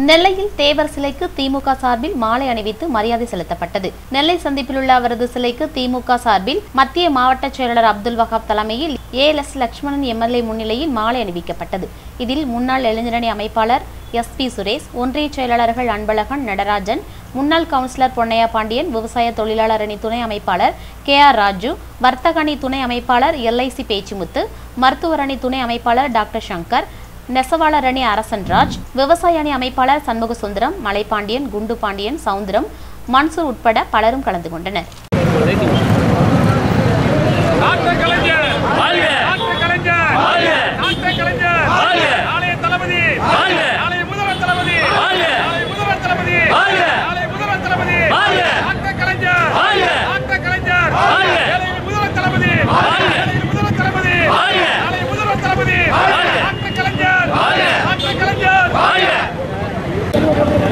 நெல்லையில் தேவர் சிலைக்கு திமுக சார்பில் மாலை அணிவித்து மரியாதை செலுத்தப்பட்டது நெல்லை சந்திப்பில் உள்ள அவரது சிலைக்கு திமுக சார்பில் மத்திய மாவட்ட செயலாளர் அப்துல் வஹாப் தலைமையில் ஏ எஸ் லட்சுமணன் எம்எல்ஏ முன்னிலையில் மாலை அணிவிக்கப்பட்டது இதில் முன்னாள் இளைஞரணி அமைப்பாளர் எஸ் பி சுரேஷ் ஒன்றிய செயலாளர்கள் அன்பழகன் நடராஜன் முன்னாள் கவுன்சிலர் பொன்னையா பாண்டியன் விவசாய தொழிலாளர் அணி துணை அமைப்பாளர் கே ஆர் ராஜு வர்த்தக அணி துணை அமைப்பாளர் எல்ஐசி பேச்சுமுத்து மருத்துவர் அணி துணை அமைப்பாளர் டாக்டர் சங்கர் நெசவாளர் அணி அரசன்ராஜ் விவசாய அணி அமைப்பாளர் சண்முக சுந்தரம் மலைப்பாண்டியன் குண்டு பாண்டியன் சவுந்தரம் மன்சூர் உட்பட பலரும் கலந்து கொண்டனர் டாக்டர் கலைஞர் வாழ்க! டாக்டர் கலைஞர் வாழ்க! டாக்டர் கலைஞர் வாழ்க! நாளைய தளபதி வாழ்க! நாளைய முதல்வர் தளபதி வாழ்க! நாளைய முதல்வர் தளபதி வாழ்க! நாளைய முதல்வர் தளபதி வாழ்க! டாக்டர் கலைஞர் வாழ்க! டாக்டர் கலைஞர் வாழ்க! நாளைய முதல்வர் தளபதி வாழ்க! நாளைய முதல்வர் தளபதி வாழ்க! நாளைய முதல்வர் தளபதி வாழ்க! டாக்டர் கலைஞர் வாழ்க! டாக்டர் கலைஞர் வாழ்க